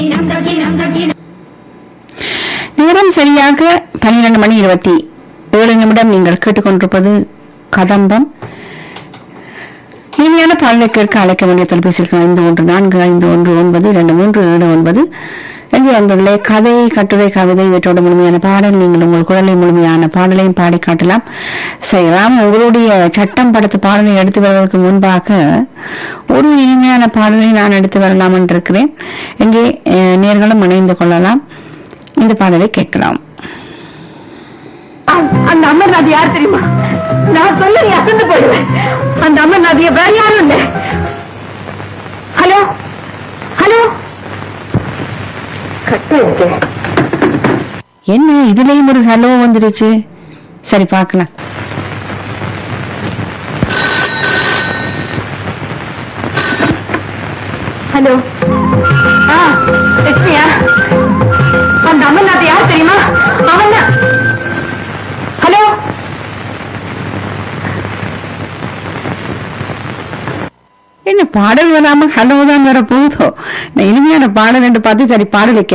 நேரம் சரியாக பன்னிரண்டு மணி இருபத்தி ஏழு நிமிடம் நீங்கள் கேட்டுக்கொண்டிருப்பது கதம்பம் இனிமையான பாடலை கேட்க அழைக்க வேண்டிய தொலைபேசிக்கு ஐந்து ஒன்று நான்கு ஐந்து ஒன்று ஒன்பது இரண்டு மூன்று ஏழு ஒன்பது எங்கே அன்பர்களே கதை கட்டுரை கவிதை இவற்றோட முழுமையான பாடல் நீங்கள் உங்கள் குரலை முழுமையான பாடலையும் பாடி காட்டலாம் செய்யலாம் உங்களுடைய சட்டம் படத்து பாடலை எடுத்து வருவதற்கு முன்பாக ஒரு இனிமையான பாடலை நான் எடுத்து வரலாம் என்றிருக்கிறேன் இங்கே அஹ், நேர்களும் இணைந்து கொள்ளலாம் இந்த பாடலை கேட்கலாம் அந்த அமர்நாத் யார் தெரியுமா நான் சொல்ல நீ அசந்து போயிடுவேன் அந்த அமர்நாதிய வேற யாரும் இல்ல ஹலோ ஹலோ கட்டு என்ன இதுலயும் ஒரு ஹலோ வந்துருச்சு சரி பார்க்கலாம் ஹலோ ஆ லட்சுமியா அந்த அமர்நாத் யார் தெரியுமா அவன் தான் ஹலோ என்ன பாடல் வராம ஹலோ தான் வர போகுதோ நான் இனிமையான பாடல் என்று பார்த்து சரி பாடலை